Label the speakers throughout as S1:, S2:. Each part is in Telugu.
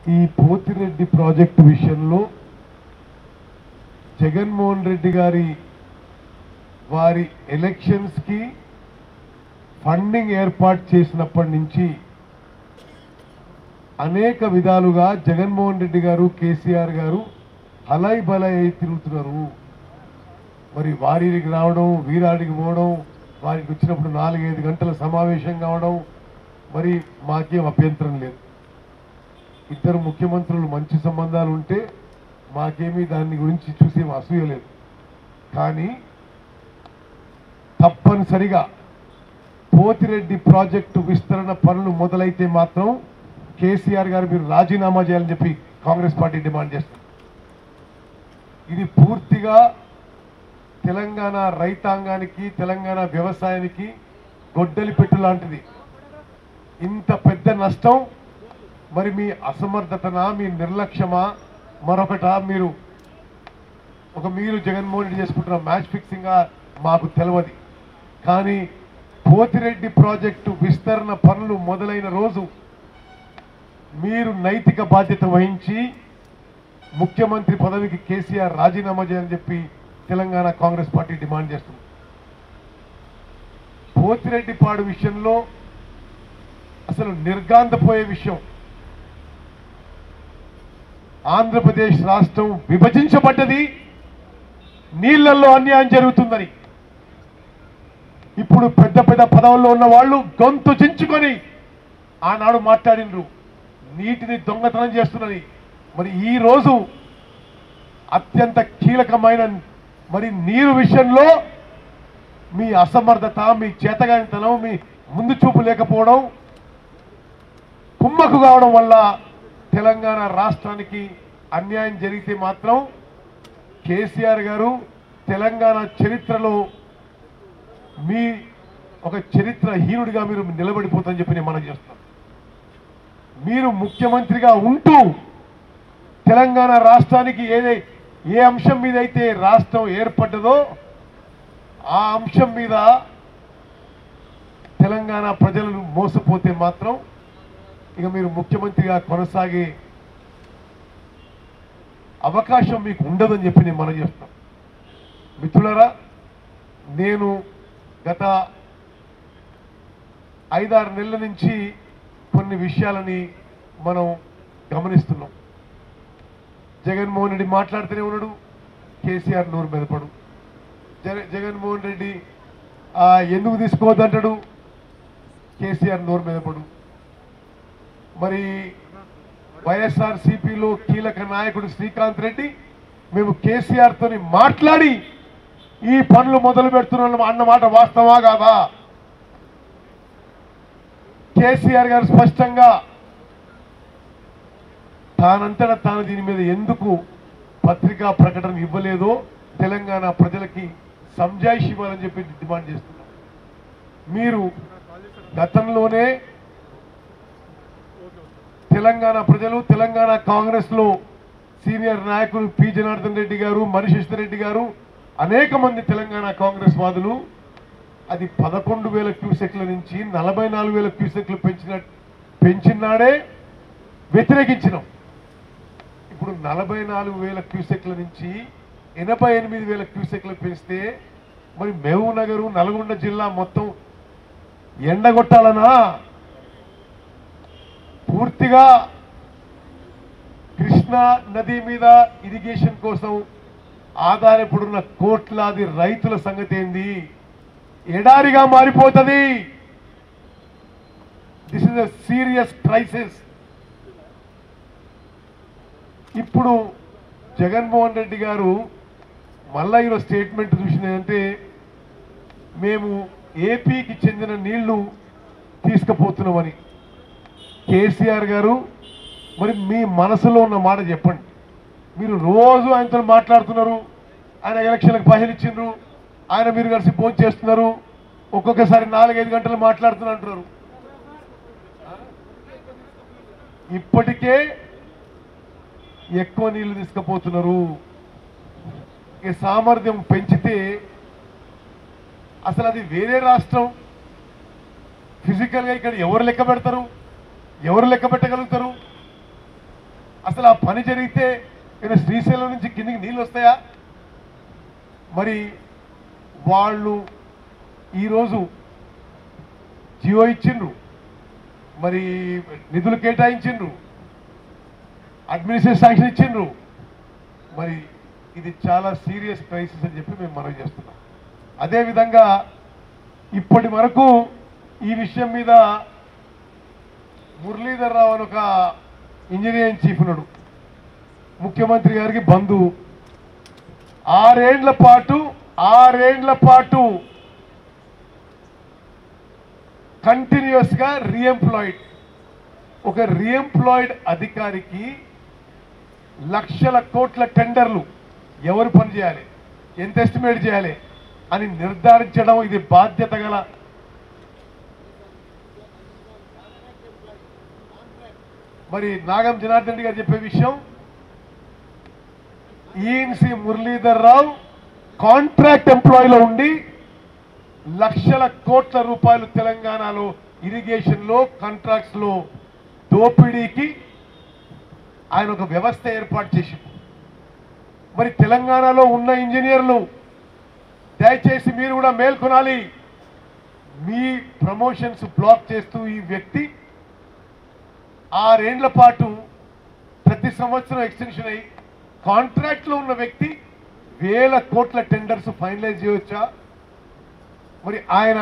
S1: ఈ పోతిరెడ్డి ప్రాజెక్టు విషయంలో జగన్మోహన్ రెడ్డి గారి వారి ఎలక్షన్స్కి ఫండింగ్ ఏర్పాటు చేసినప్పటి నుంచి అనేక విధాలుగా జగన్మోహన్ రెడ్డి గారు కేసీఆర్ గారు హలై బలై అయి తిరుగుతున్నారు మరి వారికి రావడం వీరాడికి పోవడం వారికి వచ్చినప్పుడు నాలుగైదు గంటల సమావేశం కావడం మరి మాకేం అభ్యంతరం లేదు ఇద్దరు ముఖ్యమంత్రులు మంచి సంబంధాలు ఉంటే మాకేమీ దాని గురించి చూసే అసూయ లేదు కానీ తప్పనిసరిగా పోతిరెడ్డి ప్రాజెక్టు విస్తరణ పనులు మొదలైతే మాత్రం కేసీఆర్ గారు మీరు రాజీనామా చేయాలని చెప్పి కాంగ్రెస్ పార్టీ డిమాండ్ చేస్తుంది ఇది పూర్తిగా తెలంగాణ రైతాంగానికి తెలంగాణ వ్యవసాయానికి గొడ్డలి పెట్టు లాంటిది ఇంత పెద్ద నష్టం మరి మీ అసమర్థతనా మీ నిర్లక్ష్యమా మరొకట మీరు ఒక మీరు జగన్మోహన్ రెడ్డి చేసుకుంటున్న మ్యాచ్ ఫిక్సింగ్ మాకు తెలియదు కానీ పోతిరెడ్డి ప్రాజెక్టు విస్తరణ పనులు మొదలైన రోజు మీరు నైతిక బాధ్యత వహించి ముఖ్యమంత్రి పదవికి కేసీఆర్ రాజీనామా చేయాలని చెప్పి తెలంగాణ కాంగ్రెస్ పార్టీ డిమాండ్ చేస్తుంది పోతిరెడ్డిపాడు విషయంలో అసలు నిర్గాంతపోయే విషయం ఆంధ్రప్రదేశ్ రాష్ట్రం విభజించబడ్డది నీళ్లలో అన్యాయం జరుగుతుందని ఇప్పుడు పెద్ద పెద్ద పదవుల్లో ఉన్న వాళ్ళు గొంతు చించుకొని ఆనాడు మాట్లాడినరు నీటిని దొంగతనం చేస్తున్నది మరి ఈ రోజు అత్యంత కీలకమైన మరి నీరు విషయంలో మీ అసమర్థత మీ చేతగానితనం మీ ముందు చూపు లేకపోవడం కుమ్మకు కావడం వల్ల తెలంగాణ రాష్ట్రానికి అన్యాయం జరిగితే మాత్రం కేసీఆర్ గారు తెలంగాణ చరిత్రలో మీ ఒక చరిత్ర హీనుడిగా మీరు నిలబడిపోతారని చెప్పి నేను మనం చేస్తాను మీరు ముఖ్యమంత్రిగా ఉంటూ తెలంగాణ రాష్ట్రానికి ఏదై ఏ అంశం మీద అయితే రాష్ట్రం ఏర్పడ్డదో ఆ అంశం మీద తెలంగాణ ప్రజలను మోసపోతే మాత్రం ఇక మీరు ముఖ్యమంత్రిగా కొనసాగే అవకాశం మీకు ఉండదని చెప్పి నేను మనం చేస్తాం మిత్రులారా నేను గత ఐదారు నెలల నుంచి కొన్ని విషయాలని మనం గమనిస్తున్నాం జగన్మోహన్ రెడ్డి మాట్లాడుతూనే ఉన్నాడు కేసీఆర్ నోరు మెదపడు జగ- జగన్మోహన్ రెడ్డి ఆ, ఎందుకు తీసుకోవద్దంటాడు కేసీఆర్ నోరు మెదపడు మరి వైఎస్ఆర్ సిపిలో కీలక నాయకుడు శ్రీకాంత్ రెడ్డి మేము కేసీఆర్ తోని మాట్లాడి ఈ పనులు మొదలు పెడుతున్నాం అన్నమాట వాస్తవా కాదా కేసీఆర్ గారు స్పష్టంగా తానంతటా తాను దీని మీద ఎందుకు పత్రికా ప్రకటన ఇవ్వలేదో తెలంగాణ ప్రజలకి సంజాయిషి ఇవ్వాలని చెప్పి డిమాండ్ చేస్తున్నాం మీరు గతంలోనే తెలంగాణ ప్రజలు తెలంగాణ కాంగ్రెస్ లో సీనియర్ నాయకులు పి జనార్దన్ రెడ్డి గారు మనిశేష్ రెడ్డి గారు అనేక మంది తెలంగాణ కాంగ్రెస్ వాదులు అది పదకొండు వేల క్యూసెక్ల నుంచి నలభై నాలుగు వేల క్యూసెక్లు పెంచిన పెంచినాడే వ్యతిరేకించినాం ఇప్పుడు నలభై నాలుగు వేల క్యూసెక్ల నుంచి ఎనభై ఎనిమిది వేల క్యూసెక్లు పెంచితే మరి మహబూబ్ నగరు నల్గొండ జిల్లా మొత్తం ఎండగొట్టాలనా పూర్తిగా కృష్ణా నది మీద ఇరిగేషన్ కోసం ఆధారపడున్న కోట్లాది రైతుల సంగతి ఏంది ఎడారిగా మారిపోతుంది this is a serious crisis ఇప్పుడు జగన్మోహన్ రెడ్డి గారు మళ్ళా ఈరోజు స్టేట్మెంట్ చూసినాయంటే మేము ఏపీకి చెందిన నీళ్లు తీసుకుపోతున్నామని కేసీఆర్ గారు మరి మీ మనసులో ఉన్న మాట చెప్పండి మీరు రోజు ఆయనతో మాట్లాడుతున్నారు ఆయన ఎలక్షన్లకు పైసలు ఇచ్చిండ్రు ఆయన మీరు కలిసి ఫోన్ చేస్తున్నారు ఒక్కొక్కసారి నాలుగైదు గంటలు మాట్లాడుతున్నారు అంటున్నారు ఇప్పటికే ఎక్కువ నీళ్లు తీసుకుపోతున్నారు ఈ సామర్థ్యం పెంచితే అసలు అది వేరే రాష్ట్రం ఫిజికల్గా ఇక్కడ ఎవరు లెక్క పెడతారు ఎవరు లెక్క పెట్టగలుగుతారు అసలు ఆ పని జరిగితే ఏదో శ్రీశైలం నుంచి కిందికి నీళ్ళు వస్తాయా మరి వాళ్ళు ఈరోజు జియో ఇచ్చిండ్రు మరి నిధులు కేటాయించిండ్రు అడ్మినిస్ట్రేషన్ శాంక్షన్ ఇచ్చిండ్రు మరి ఇది చాలా సీరియస్ క్రైసిస్ అని చెప్పి మేము మనవి చేస్తున్నాం అదేవిధంగా ఇప్పటి వరకు ఈ విషయం మీద మురళీధర్ రావు అని ఒక ఇంజనీరింగ్ చీఫ్ ఉన్నాడు ముఖ్యమంత్రి గారికి బంధువు ఆరేండ్ల పాటు ఆరేండ్ల పాటు కంటిన్యూస్ గా రీఎంప్లాయిడ్ ఒక రీఎంప్లాయిడ్ అధికారికి లక్షల కోట్ల టెండర్లు ఎవరు పని చేయాలి ఎంత ఎస్టిమేట్ చేయాలి అని నిర్ధారించడం ఇది బాధ్యత గల మరి నాగం జనార్దన్ రెడ్డి గారు చెప్పే విషయం ఈఎన్సి మురళీధర్ రావు కాంట్రాక్ట్ ఎంప్లాయీలో ఉండి లక్షల కోట్ల రూపాయలు తెలంగాణలో ఇరిగేషన్ లో కాంట్రాక్ట్స్ లో దోపిడీకి ఆయన ఒక వ్యవస్థ ఏర్పాటు చేసి మరి తెలంగాణలో ఉన్న ఇంజనీర్లు దయచేసి మీరు కూడా మేల్కొనాలి మీ ప్రమోషన్స్ బ్లాక్ చేస్తూ ఈ వ్యక్తి ఆరేండ్ల పాటు ప్రతి సంవత్సరం ఎక్స్టెన్షన్ అయ్యి కాంట్రాక్ట్లో ఉన్న వ్యక్తి వేల కోట్ల టెండర్స్ ఫైనలైజ్ చేయవచ్చా మరి ఆయన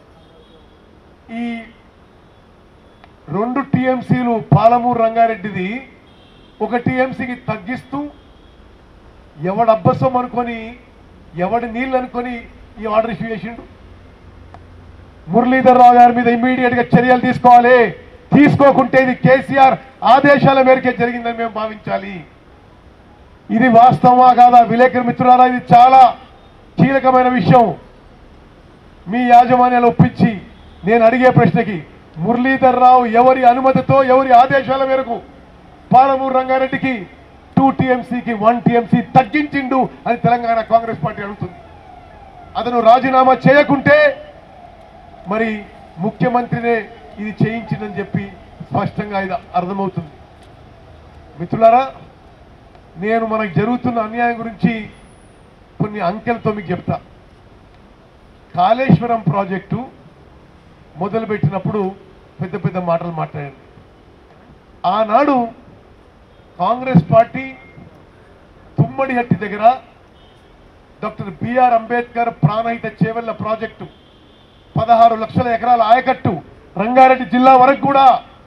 S1: ఈ రెండు టీఎంసీలు పాలమూరు రంగారెడ్డిది ఒక టీఎంసీకి తగ్గిస్తూ ఎవడు అబ్బసం అనుకొని ఎవడి నీళ్ళు అనుకొని ఈ ఆర్డర్ ఇష్యూ చేసిండు మురళీధర్ రావు గారి మీద ఇమ్మీడియట్ గా చర్యలు తీసుకోవాలి తీసుకోకుంటే ఇది కేసీఆర్ ఆదేశాల మేరకే జరిగిందని మేము భావించాలి ఇది వాస్తవమా కాదా విలేకరు మిత్రులారా ఇది చాలా కీలకమైన విషయం మీ యాజమాన్యాలు ఒప్పించి నేను అడిగే ప్రశ్నకి మురళీధర్ రావు ఎవరి అనుమతితో ఎవరి ఆదేశాల మేరకు పాలమూరు రంగారెడ్డికి టూ టీఎంసీకి వన్ టీఎంసీ తగ్గించిండు అని తెలంగాణ కాంగ్రెస్ పార్టీ అడుగుతుంది అతను రాజీనామా చేయకుంటే మరి ముఖ్యమంత్రినే ఇది చేయించిందని చెప్పి స్పష్టంగా ఇది అర్థమవుతుంది మిత్రులారా నేను మనకు జరుగుతున్న అన్యాయం గురించి కొన్ని అంకెలతో మీకు చెప్తా కాళేశ్వరం ప్రాజెక్టు మొదలుపెట్టినప్పుడు పెద్ద పెద్ద మాటలు మాట్లాడండి ఆనాడు కాంగ్రెస్ పార్టీ తుమ్మడిహట్టి దగ్గర doctor B R Ambedkar Pranahita Chevella project పదహారు లక్షల ఎకరాల ఆయకట్టు రంగారెడ్డి జిల్లా వరకు కూడా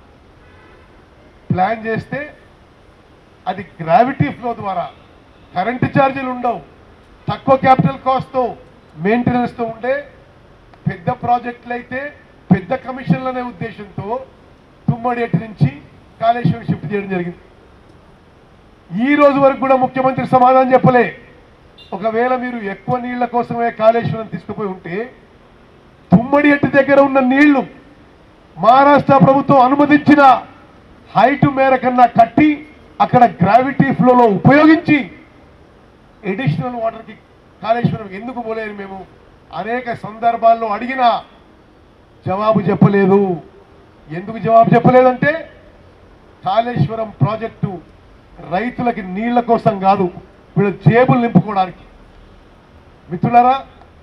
S1: ప్లాన్ చేస్తే అది గ్రావిటీ ఫ్లో ద్వారా కరెంటు ఛార్జీలు ఉండవు తక్కువ క్యాపిటల్ కాస్ట్తో మెయింటెనెన్స్తో ఉండే పెద్ద ప్రాజెక్టులు అయితే పెద్ద కమిషన్లు అనే ఉద్దేశంతో తుమ్మడేటి నుంచి కాళేశ్వరం షిఫ్ట్ చేయడం జరిగింది ఈ రోజు వరకు కూడా ముఖ్యమంత్రి సమాధానం చెప్పలే ఒకవేళ మీరు ఎక్కువ నీళ్ల కోసమే కాళేశ్వరం తీసుకుపోయి ఉంటే తుమ్మడి ఎట్టి దగ్గర ఉన్న నీళ్లు మహారాష్ట్ర ప్రభుత్వం అనుమతించిన హైట్ మేర కన్నా కట్టి అక్కడ గ్రావిటీ ఫ్లోలో ఉపయోగించి ఎడిషనల్ వాటర్కి కాళేశ్వరం ఎందుకు పోలేదు మేము అనేక సందర్భాల్లో అడిగినా జవాబు చెప్పలేదు ఎందుకు జవాబు చెప్పలేదంటే కాళేశ్వరం ప్రాజెక్టు రైతులకి నీళ్ల కోసం కాదు వీళ్ళ జేబులు నింపుకోవడానికి మిత్రులారా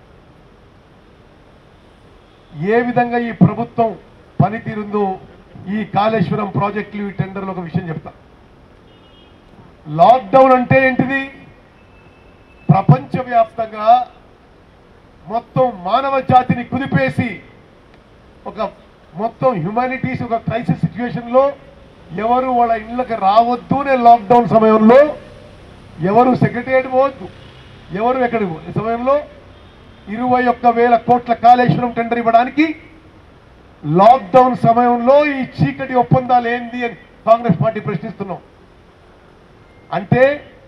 S1: ఏ విధంగా ఈ ప్రభుత్వం పనితీరుందో ఈ కాళేశ్వరం ప్రాజెక్టులు ఈ టెండర్లు ఒక విషయం చెప్తా లాక్డౌన్ అంటే ఏంటిది ప్రపంచవ్యాప్తంగా మొత్తం మానవ జాతిని కుదిపేసి ఒక మొత్తం హ్యుమానిటీస్ ఒక క్రైసిస్ సిచ్యువేషన్ లో ఎవరు వాళ్ళ ఇళ్ళకి రావద్దు అనే లాక్డౌన్ సమయంలో ఎవరు సెక్రటరియట్ పోవద్దు ఎవరు ఎక్కడికి పోవద్దు. ఈ సమయంలో ఇరవై ఒక్క వేల కోట్ల కాళేశ్వరం టెండర్ ఇవ్వడానికి లాక్డౌన్ సమయంలో ఈ చీకటి ఒప్పందాలు ఏంది అని కాంగ్రెస్ పార్టీ ప్రశ్నిస్తున్నాం అంటే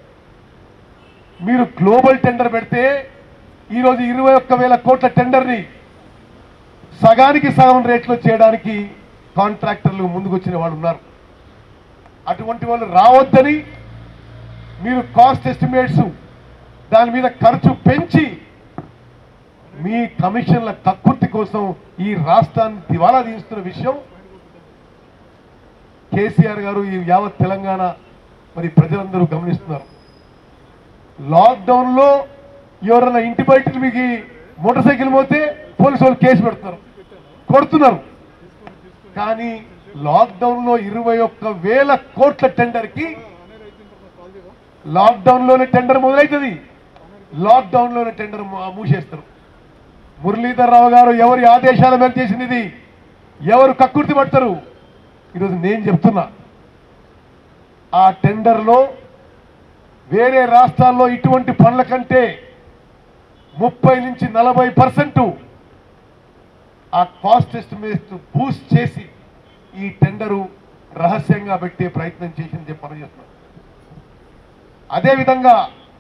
S1: మీరు గ్లోబల్ టెండర్ పెడితే ఈరోజు ఇరవై ఒక్క వేల కోట్ల టెండర్ని సగానికి సగం రేట్లో చేయడానికి కాంట్రాక్టర్లు ముందుకు వచ్చిన వాళ్ళు ఉన్నారు అటువంటి వాళ్ళు రావద్దని మీరు కాస్ట్ ఎస్టిమేట్స్ దాని మీద ఖర్చు పెంచి మీ కమిషన్ల కక్కుర్తి కోసం ఈ రాష్ట్రాన్ని దివాలా తీస్తున్న విషయం కేసీఆర్ గారు ఈ యావత్ తెలంగాణ మరి ప్రజలందరూ గమనిస్తున్నారు లాక్డౌన్ లో ఎవరైనా ఇంటి బయట మీకు మోటార్ సైకిల్ పోతే పోలీసు వాళ్ళు కేసు పెడుతున్నారు కొడుతున్నారు కానీ లాక్డౌన్ లో ఇరవై ఒక్క వేల కోట్ల టెండర్ కి లాక్డౌన్ లోనే టెండర్ మొదలవుతుంది లాక్డౌన్ లోనే టెండర్ మూ- మూసేస్తారు మురళీధర్ రావు గారు ఎవరి ఆదేశాల మేరకు చేసింది ఇది ఎవరు కక్కుర్తి పడతారు ఈరోజు నేను చెప్తున్నా ఆ టెండర్లో వేరే రాష్ట్రాల్లో ఇటువంటి పనుల కంటే ముప్పై నుంచి నలభై పర్సెంట్ ఆ కాస్ట్ ఎస్టిమేట్ బూస్ట్ చేసి ఈ టెండరు రహస్యంగా పెట్టే ప్రయత్నం చేసింది చెప్పి మనం చేస్తున్నాం అదేవిధంగా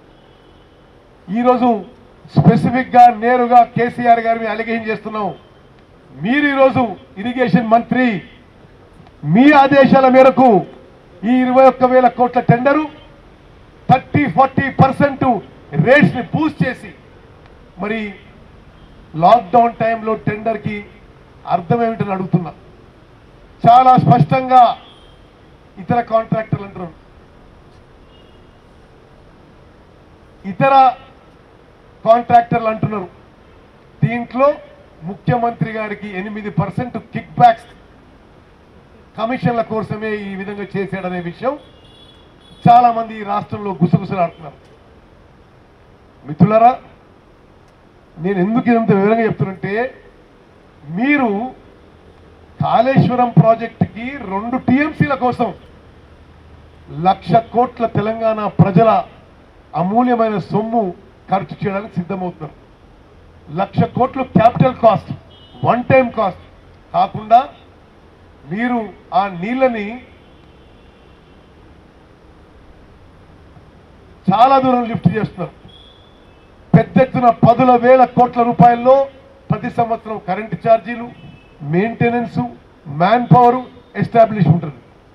S1: ఈరోజు స్పెసిఫిక్ గా నేరుగా కేసీఆర్ గారి మీద అలిగేషన్ చేస్తున్నాం మీరు ఈరోజు ఇరిగేషన్ మంత్రి మీ ఆదేశాల మేరకు ఈ ఇరవై ఒక్క వేల కోట్ల tender thirty forty percent rates ని బూస్ట్ చేసి మరి లాక్డౌన్ టైంలో టెండర్కి అర్థం ఏమిటని అడుగుతున్నా చాలా స్పష్టంగా ఇతర కాంట్రాక్టర్లు అంటారు ఇతర కాంట్రాక్టర్లు అంటున్నారు దీంట్లో ముఖ్యమంత్రి గారికి ఎనిమిది పర్సెంట్ కిక్ బ్యాక్స్ కమిషన్ల కోసమే ఈ విధంగా చేశాడనే విషయం చాలా మంది ఈ రాష్ట్రంలో గుసగుసలాడుతున్నారు మిత్రులారా నేను ఎందుకు ఇదంత వివరంగా చెప్తున్నంటే మీరు కాళేశ్వరం ప్రాజెక్టుకి రెండు టీఎంసీల కోసం లక్ష కోట్ల తెలంగాణ ప్రజల అమూల్యమైన సొమ్ము ఖర్చు చేయడానికి సిద్ధమవుతున్నారు లక్ష కోట్లు capital cost one time cost కాకుండా మీరు ఆ నీళ్ళని చాలా దూరం లిఫ్ట్ చేస్తున్నారు పెద్ద ఎత్తున పదుల వేల కోట్ల రూపాయల్లో ప్రతి సంవత్సరం కరెంటు ఛార్జీలు మెయింటెనెన్స్ మ్యాన్ పవర్ ఎస్టాబ్లిష్ ఉంటుంది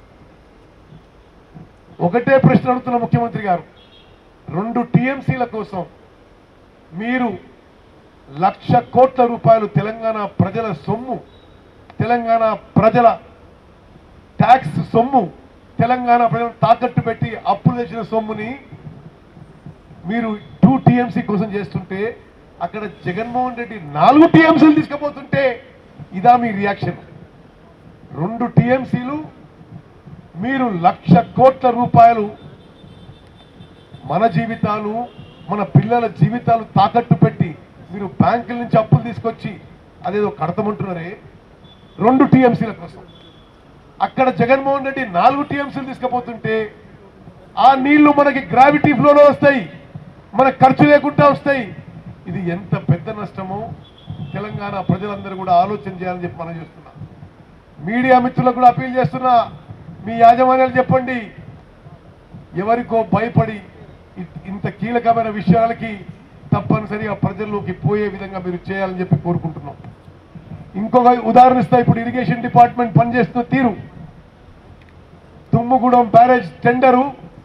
S1: ఒకటే ప్రశ్న అడుగుతున్న ముఖ్యమంత్రి గారు రెండు టీఎంసీల కోసం మీరు లక్ష కోట్ల రూపాయలు తెలంగాణ ప్రజల సొమ్ము తెలంగాణ ప్రజల ట్యాక్స్ సొమ్ము తెలంగాణ ప్రజలు తాకట్టు పెట్టి అప్పులు తెచ్చిన సొమ్ముని మీరు టూ టీఎంసీ కోసం చేస్తుంటే అక్కడ జగన్మోహన్ రెడ్డి నాలుగు టీఎంసీలు తీసుకుపోతుంటే ఇదా మీ రియాక్షన్ రెండు టీఎంసీలు మీరు లక్ష కోట్ల రూపాయలు మన జీవితాలు మన పిల్లల జీవితాలు తాకట్టు పెట్టి మీరు బ్యాంకుల నుంచి అప్పులు తీసుకొచ్చి అదేదో కడతమంటున్నారే రెండు టీఎంసీల కోసం అక్కడ జగన్మోహన్ రెడ్డి నాలుగు టీఎంసీలు తీసుకుపోతుంటే ఆ నీళ్లు మనకి గ్రావిటీ ఫ్లోలో వస్తాయి మనకు ఖర్చు లేకుండా వస్తాయి ఇది ఎంత పెద్ద నష్టమో తెలంగాణ ప్రజలందరూ కూడా ఆలోచన చేయాలని చెప్పి మనం చేస్తున్నా మీడియా మిత్రులకు కూడా అప్పీల్ చేస్తున్నా మీ యాజమాన్యాలు చెప్పండి ఎవరికో భయపడి ఇ- ఇంత కీలకమైన విషయాలకి తప్పనిసరిగా ప్రజల్లోకి పోయే విధంగా మీరు చేయాలని చెప్పి కోరుకుంటున్నాం ఇంకొక ఉదాహరణ ఇస్తా ఇప్పుడు ఇరిగేషన్ డిపార్ట్మెంట్ పనిచేస్తున్న తీరు తుమ్ముగూడెం బ్యారేజ్ టెండరు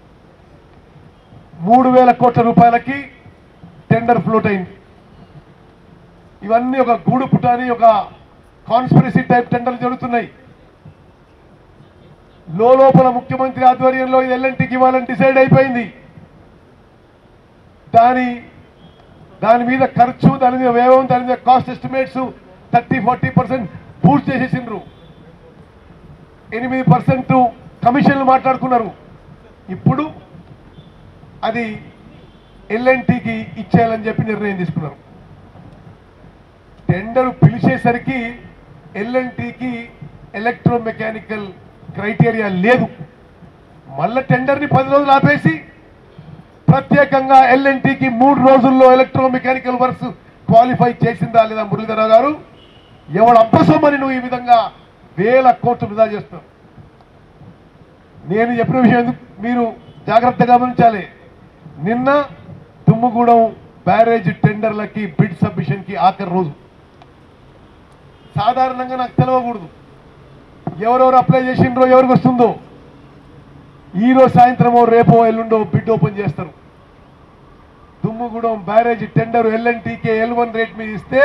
S1: మూడు వేల కోట్ల రూపాయలకి టెండర్ ఫ్లోట్ అయింది ఇవన్నీ ఒక గూడు పుటాని ఒక కాన్స్పిరసీ టైప్ టెండర్లు జరుగుతున్నాయి లోపల ముఖ్యమంత్రి ఆధ్వర్యంలో ఇది ఎల్ఎన్టీకి ఇవ్వాలని డిసైడ్ అయిపోయింది దాని దాని మీద ఖర్చు దాని మీద వ్యయం దాని మీద cost estimates thirty forty percent boost చేసేసిండ్రు ఎనిమిది పర్సెంట్ కమిషన్లు మాట్లాడుకున్నారు ఇప్పుడు అది ఎల్ఎన్టీకి ఇచ్చేయాలని చెప్పి నిర్ణయం తీసుకున్నారు టెండర్ పిలిచేసరికి ఎల్ఎన్టీకి ఎలక్ట్రోమెకానికల్ క్రైటీరియా లేదు మళ్ళా టెండర్ని పది రోజులు ఆపేసి ప్రత్యేకంగా ఎల్ఎన్టీకి మూడు రోజుల్లో ఎలక్ట్రోమెకానికల్ వర్క్స్ క్వాలిఫై చేసిందా లేదా మురళీధరరావు గారు ఎవడు అబ్బసొమ్మని నువ్వు ఈ విధంగా వేల కోట్లు వృధా చేస్తావు నేను చెప్పిన విషయం ఎందుకు మీరు జాగ్రత్తగా గమనించాలి నిన్న తుమ్ముగూడెం బ్యారేజ్ టెండర్లకి బిడ్ సబ్మిషన్ కి ఆఖరి రోజు సాధారణంగా నాకు తెలియకూడదు ఎవరెవరు అప్లై చేసిండ్రో ఎవరికి వస్తుందో ఈ రోజు సాయంత్రమో రేపో ఎల్లుండో బిడ్ ఓపెన్ చేస్తారు దుమ్ముగూడెం బ్యారేజ్ టెండర్ ఎల్ఎన్టీకే ఎల్ వన్ రేట్ మీద ఇస్తే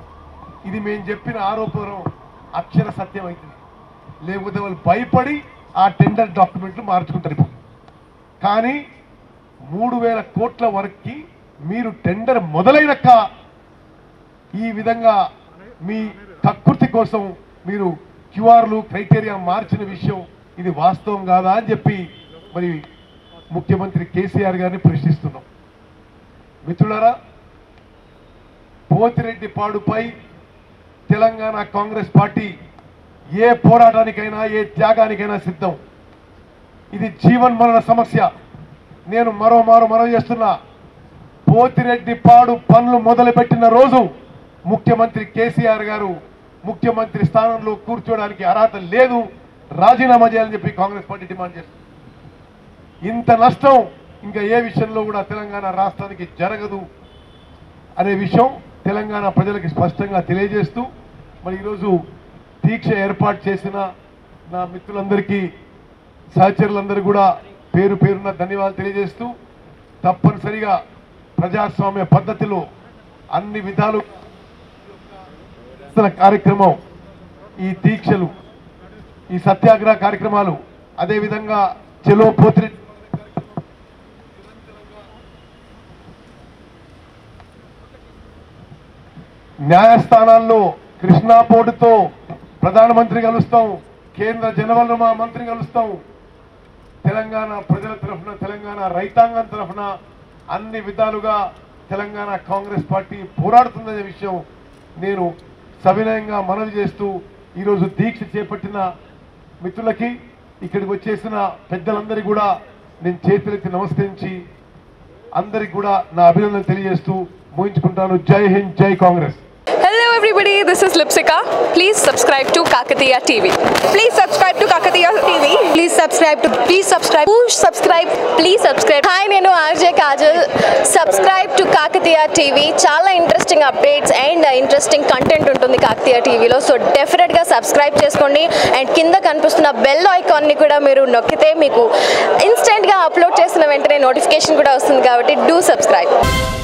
S1: ఇది మేము చెప్పిన ఆరోపణం అక్షర సత్యం అవుతుంది లేకపోతే వాళ్ళు భయపడి ఆ టెండర్ డాక్యుమెంట్లు మార్చుకుంటారు ఇప్పుడు కానీ మూడు వేల కోట్ల వరకు మీరు టెండర్ మొదలైనక్క ఈ విధంగా మీ కకృతి కోసం మీరు క్యూఆర్లు క్రైటీరియా మార్చిన విషయం ఇది వాస్తవం కాదా అని చెప్పి మరి ముఖ్యమంత్రి కేసీఆర్ గారిని ప్రశ్నిస్తున్నాం మిత్రులారా పోతిరెడ్డి పాడుపై తెలంగాణ కాంగ్రెస్ పార్టీ ఏ పోరాటానికైనా ఏ త్యాగానికైనా సిద్ధం ఇది జీవన్ మరణ సమస్య నేను మరో మారు మనవి చేస్తున్నా పోతిరెడ్డి పాడు పనులు మొదలుపెట్టిన రోజు ముఖ్యమంత్రి కేసీఆర్ గారు ముఖ్యమంత్రి స్థానంలో కూర్చోవడానికి అర్హత లేదు రాజీనామా చేయాలని చెప్పి కాంగ్రెస్ పార్టీ డిమాండ్ చేస్తుంది ఇంత నష్టం ఇంకా ఏ విషయంలో కూడా తెలంగాణ రాష్ట్రానికి జరగదు అనే విషయం తెలంగాణ ప్రజలకు స్పష్టంగా తెలియజేస్తూ మరి ఈరోజు దీక్ష ఏర్పాటు చేసిన నా మిత్రులందరికీ సహచరులందరూ కూడా పేరు పేరున ధన్యవాదాలు తెలియజేస్తూ తప్పనిసరిగా ప్రజాస్వామ్య పద్ధతిలో అన్ని విధాలు చేస్తున్న కార్యక్రమం ఈ దీక్షలు ఈ సత్యాగ్రహ కార్యక్రమాలు అదేవిధంగా చెలో పోత్రి న్యాయస్థానాల్లో కృష్ణా పోర్టుతో ప్రధానమంత్రి కలుస్తాం కేంద్ర జనవనరుల మంత్రి కలుస్తాం తెలంగాణ ప్రజల తరఫున తెలంగాణ రైతాంగం తరఫున అన్ని విధాలుగా తెలంగాణ కాంగ్రెస్ పార్టీ పోరాడుతుందనే విషయం నేను సవినయంగా మనవి చేస్తూ ఈరోజు దీక్ష చేపట్టిన మిత్రులకి ఇక్కడికి వచ్చేసిన పెద్దలందరికీ కూడా నేను చేతులెత్తి నమస్కరించి అందరికి కూడా నా అభినందన తెలియజేస్తూ ముగించుకుంటాను జై హింద్ జై Congress
S2: Hello everybody, this is Lipsika. Please subscribe to Kakatiya TV.
S3: Please subscribe to Kakatiya TV. Please subscribe to. Please subscribe.
S2: Push subscribe, please subscribe. Hi, నేను RJ Kajal subscribe to Kakatiya TV చాలా interesting updates and interesting content ఉంటుంది కాకతీయ టీవీలో సో డెఫినెట్గా సబ్స్క్రైబ్ చేసుకోండి అండ్ కింద కనిపిస్తున్న బెల్ ఐకాన్ని కూడా మీరు నొక్కితే మీకు ఇన్స్టెంట్గా అప్లోడ్ చేసిన వెంటనే నోటిఫికేషన్ కూడా వస్తుంది కాబట్టి డూ సబ్స్క్రైబ్